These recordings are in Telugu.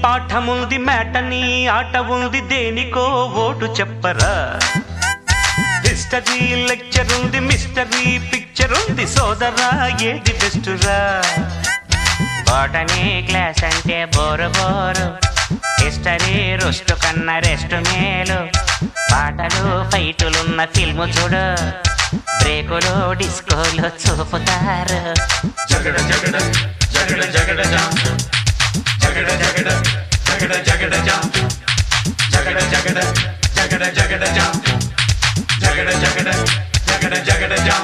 పాఠముంది మేటని ఆట ఉంది దేనికో ఓటు చెప్పరా హిస్టరీ లెక్చర్ ఉంది మిస్టరీ పిక్చర్ ఉంది సోదరా ఏది బెస్ట్ రా బాటనీ క్లాస్ అంటే బోరు బోరు హిస్టరీ రుస్టు కన్నా రెస్ట్ మేలు పాటలు ఫైటులున్న ఫిల్ము చూడు బ్రేకులు డిస్కోలు చూపుతారు జగడ జగడ జగడ జగడ జా జగడ జగడ జగడ జగడ జా జగడ జగడ జగడ జగడ జా జగడ జగడ జగడ జగడ జా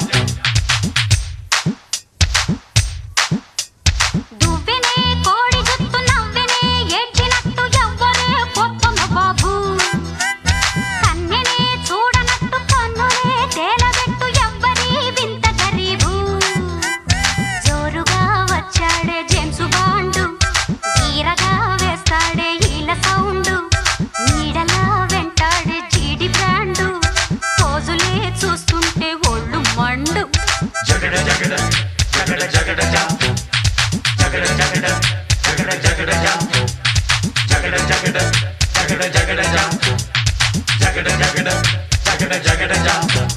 దువ్వెనే కోడి జుత్తు నవ్వెనే ఏడ్చినట్టు ఎవ్వరే పొత్తమ బాబు కన్నెనే చూడనట్టు కన్నులే తేలబెట్టు ఎవ్వరి వింత గరీబు జోరుగా వచ్చాడే జేమ్స్ బాండు తీరగా వేస్తాడే ఈల సౌండు నీడలా వెంటాడే జీడి బ్రాండు పోజులే చూస్తుంటే ఒళ్ళు మండు జగడ జగడ జగడ జగడ జా జగడ జగడ జగడ జగడ జా జగడ జగడ జగడ జగడ జా జగడ జగడ జగడ జగడ జా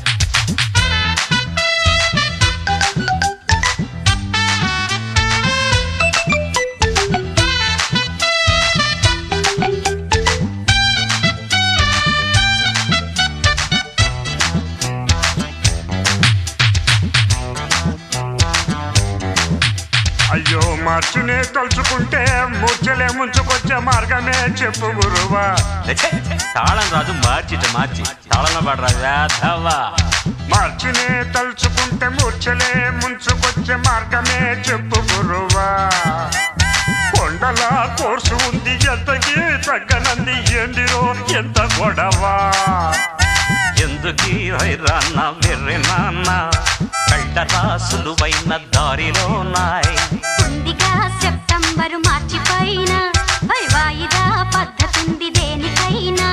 అయ్యో మార్చునే తలుచుకుంటే ముచ్చలే ముంచుకొచ్చే మార్గమే చెప్పు గురువా ఛే, తాళం రాజు మార్చిట మార్చి తాళంలో పడరా వేధవా మార్చునే తలుచుకుంటే ముచ్చలే ముంచుకొచ్చే మార్గమే చెప్పు గురువా కొండల కోర్సు ఉంది ఎంతకి తగ్గనంది ఏందిరో ఎంత గొడవా ఎందుకీ వైరాన్న వెర్రి నాన్న కళ్ళ రాసులువైన దారిలో నాయ్ ఉందిగా సెప్టెంబరు మార్చి పైన మరి వాయిదా పద్ధతుంది దేనికైనా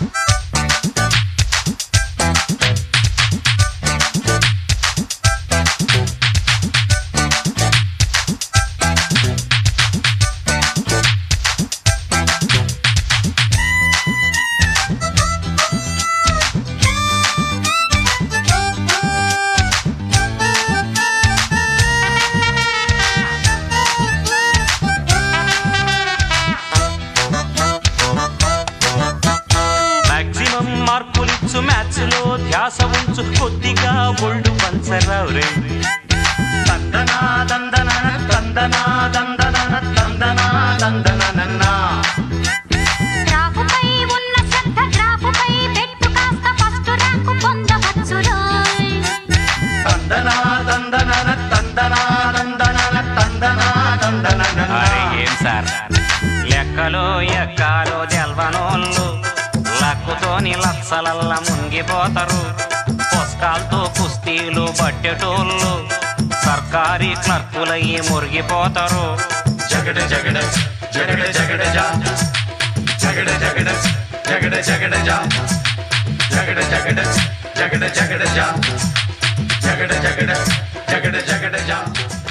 మాక్సిమం మార్కులిచ్చు మ్యాథ్స్ లో ధ్యాస ఉంచు కొద్దిగా ఒళ్ళు పంచరావు రే తందనా దందన తందనా దందన తందనా దందన గ్రాఫుపై ఉన్న శ్రద్ధ గ్రాఫుపై పెట్టు కాస్త ఫస్ట్ ర్యాంకు పొందవచ్చు రోయ్ తందనా తందన తందనా తందన తందనా తందన అరే ఏం సార్ లెక్కలో ఎక్కాలో తెల్వనోళ్ళు లక్కుతోని లక్షలల్ల మునిగిపోతారు పుస్తకాలతో కుస్తీలు పట్టేటోళ్ళు సర్కారీ క్లర్కులయ్యి మురిగిపోతారు జగడ జగడ జగడ జగడ జా జగడ జగడ జగడ జగడ జా జగడ జగడ జగడ జగడ జా జగడ జగడ జగడ జగడ జా